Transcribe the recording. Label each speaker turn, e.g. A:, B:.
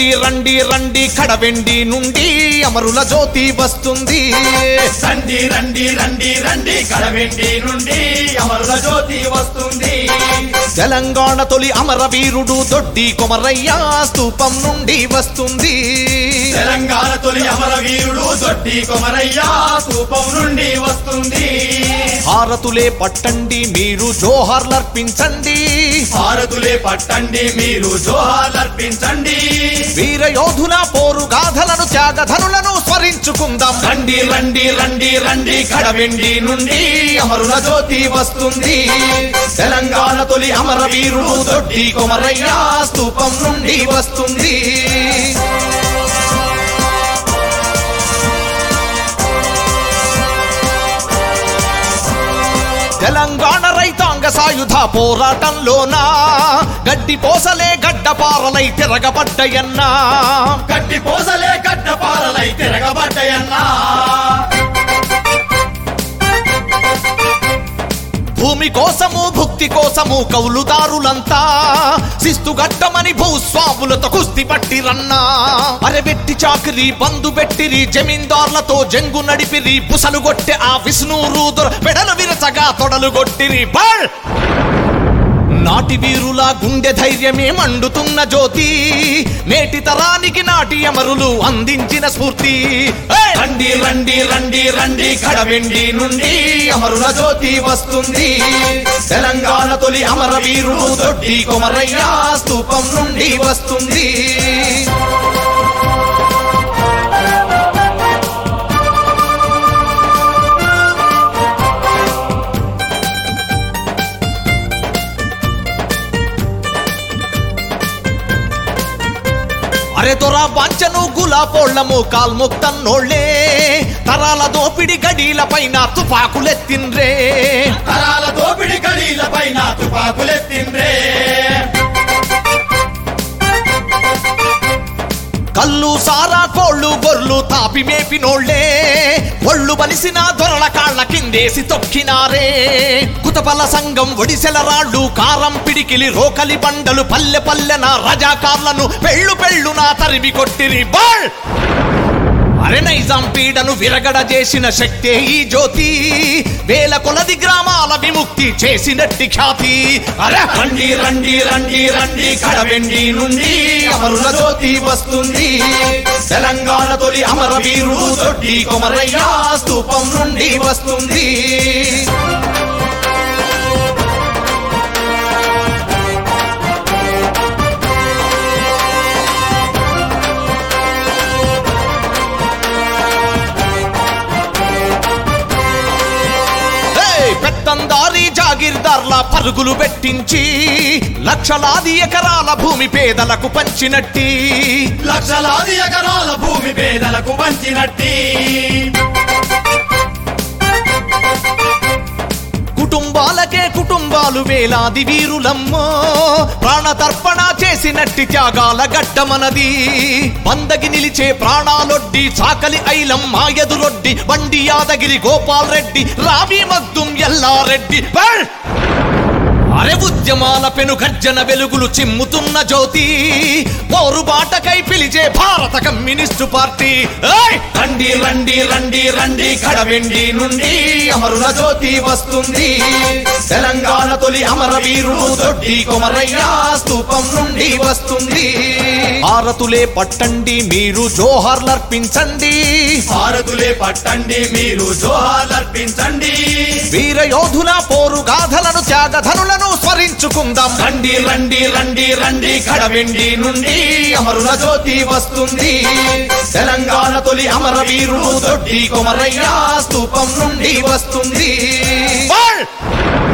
A: రండి రండి రండి కడవెండి నుండి అమరుల జ్యోతి వస్తుంది
B: రండి రండి రండి రండి కడవెండి నుండి అమరుల జ్యోతి వస్తుంది
A: తెలంగాణ తొలి అమరవీరుడు దొడ్డి కొమరయ్య స్తూపం నుండి వస్తుంది
B: తెలంగాణ తొలి అమరవీరుడు దొడ్డి కొమరయ్య స్థూపం నుండి వస్తుంది
A: హారతులే పట్టండి మీరు జోహార్లర్పించండి
B: భారతులే పట్టండి మీరు జోహార్లర్పించండి
A: వీర యోధుల పోరు గాథలను త్యాగధనులను స్మరించుకుందాం
B: రండి రండి రండి రండి కడవెండి నుండి అమరుల జ్యోతి వస్తుంది తెలంగాణ తొలి అమరవీరుడు దొడ్డి కొమరయ్య స్థూపం నుండి వస్తుంది
A: తెలంగాణ రైతాంగ సాయుధ పోరాటంలోనా గడ్డి పోసలే గడ్డపారలై తిరగబడ్డయన్నా
B: గట్టి పోసలే గడ్డపారలై తిరగబడ్డయన్నా
A: భూమి కోసము భుక్తి కోసము కౌలుదారులంతా శిస్తు గట్టమని భూస్వాములతో కుస్తి పట్టిరన్నా అరబెట్టి చాకిరి బందు పెట్టిరి జమీందార్లతో జంగు నడిపిరి పుసలు కొట్టె ఆ విష్ణురు పెడలు విరచగా తొడలు కొట్టిరి బల్ నాటి వీరుల గుండె ధైర్యమే మండుతున్న జ్యోతి నేటి తరానికి నాటి అమరులు అందించిన స్ఫూర్తి ఏయ్!
B: రండి రండి రండి రండి కడవెండి నుండి అమరుల జ్యోతి వస్తుంది తెలంగాణ తొలి అమరవీరుడు దొడ్డి కొమరయ్య స్థూపం నుండి వస్తుంది
A: అరే దొర వంచను గులాపోళ్ళము కాల్ముక్తన్నోళ్ళే తరాల దోపిడి గడీల పైన తుపాకులెత్తిండ్రే
B: తరాల దోపిడి గడీల పైన తుపాకులెత్తిండ్రే
A: కళ్ళు సారా కోళ్ళు గొర్లు తాపి మేపినోళ్ళే ఒళ్ళు బలిసిన దొరల కాళ్ళ కిందేసి తొక్కినారే కుతపల సంఘం ఒడిసెల రాళ్ళు కారం పిడికిలి రోకలి బండలు పల్లె పల్లెన రజాకార్లను పెళ్ళు పెళ్ళున తరిమి కొట్టిరి బాల్ అరే నైజాం పీడను విరగడ చేసిన శక్తే ఈ జ్యోతి వేల కొలది గ్రామాల విముక్తి చేసినట్టి ఖ్యాతి అరే
B: రండి రండి రండి రండి కడవెండి నుండి అమరుల జ్యోతి వస్తుంది తెలంగాణ తొలి అమరవీరుడు దొడ్డి కొమరయ్య స్థూపం నుండి వస్తుంది
A: ఏయ్! పెత్తందారి జాగీర్దార్ల పరుగులు పెట్టించి లక్షలాది ఎకరాల భూమి పేదలకు పంచినట్టి
B: లక్షలాది ఎకరాల భూమి పేదలకు పంచినట్టి
A: కుటుంబాలకే కుటుంబాలు వేలాది వీరులమ్మో ప్రాణతర్పణ చేసినట్టి త్యాగాల గడ్డమనది వందగి నిలిచే ప్రాణాలొడ్డి చాకలి ఐలం మాయదురొడ్డి బండి యాదగిరి గోపాల్ రెడ్డి రావి మగ్దుం ఎల్లారెడ్డి బల్! అరే ఉద్యమాల పెను గర్జన వెలుగులు చిమ్ముతున్న జ్యోతి పోరు బాటకై పిలిచే భారత కమ్యూనిస్టు పార్టీ ఏయ్!
B: రండి రండి రండి రండి కడవెండి నుండి అమరుల జ్యోతి వస్తుంది తెలంగాణ తొలి అమరవీరుడు దొడ్డి కొమరయ్య స్థూపం నుండి వస్తుంది
A: భారతులే పట్టండి మీరు జోహార్లర్పించండి
B: భారతులే పట్టండి మీరు జోహార్లర్పించండి
A: వీర యోధుల పోరు గాథలను త్యాగధనులను స్మరించుకుందాం
B: రండి రండి రండి రండి కడవెండి నుండి అమరుల జ్యోతి వస్తుంది తెలంగాణ తొలి అమరవీరుడు దొడ్డి కొమరయ్య స్థూపం నుండి వస్తుంది
A: బల్!